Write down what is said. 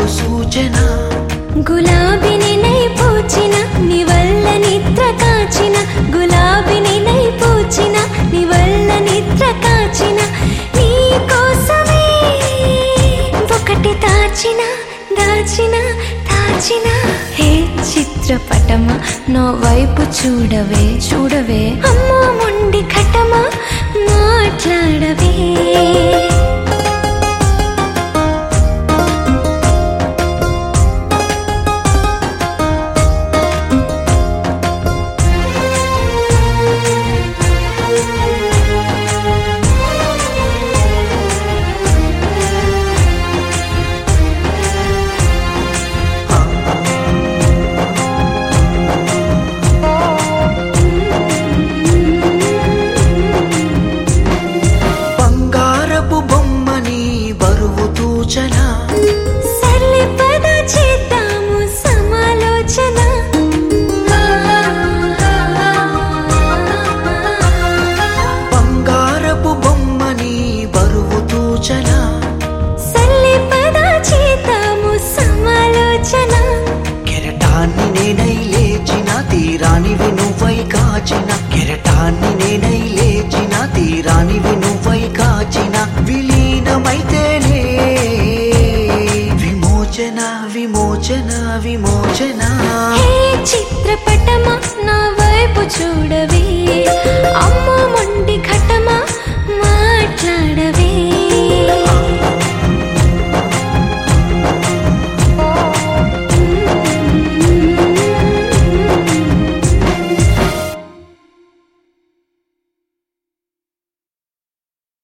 సూచన గులాబీని నై పూచిన నీ వల్ల నిద్ర కాచిన గులాబీని నై పూచిన నీ వల్ల నిద్ర కాచిన నీ కోసమే ఒకటి దాచిన దాచిన దాచిన హే చిత్రపటమా నా వైపు చూడవే చూడవే అమ్మో మొండి ఘటమా మాట్లాడవే బంగారపు బొమ్మని బరువు తూచన సర్లే పద చేద్దాము సమాలోచన బంగారపు బొమ్మని బరువు తూచన సర్లే పద చేద్దాము సమాలోచన కెరటాన్ని నేనై లేచిన తీరానివి నువ్వై కాచిన కెరటాన్ని నేనై లేచిన తీరానివి నువ్వై కాచిన విలీనమైతేనే విమోచన విమోచన విమోచన హే చిత్రపటమా నా వైపు చూడవే అమ్మో మొండి ఘటమా మాట్లాడవే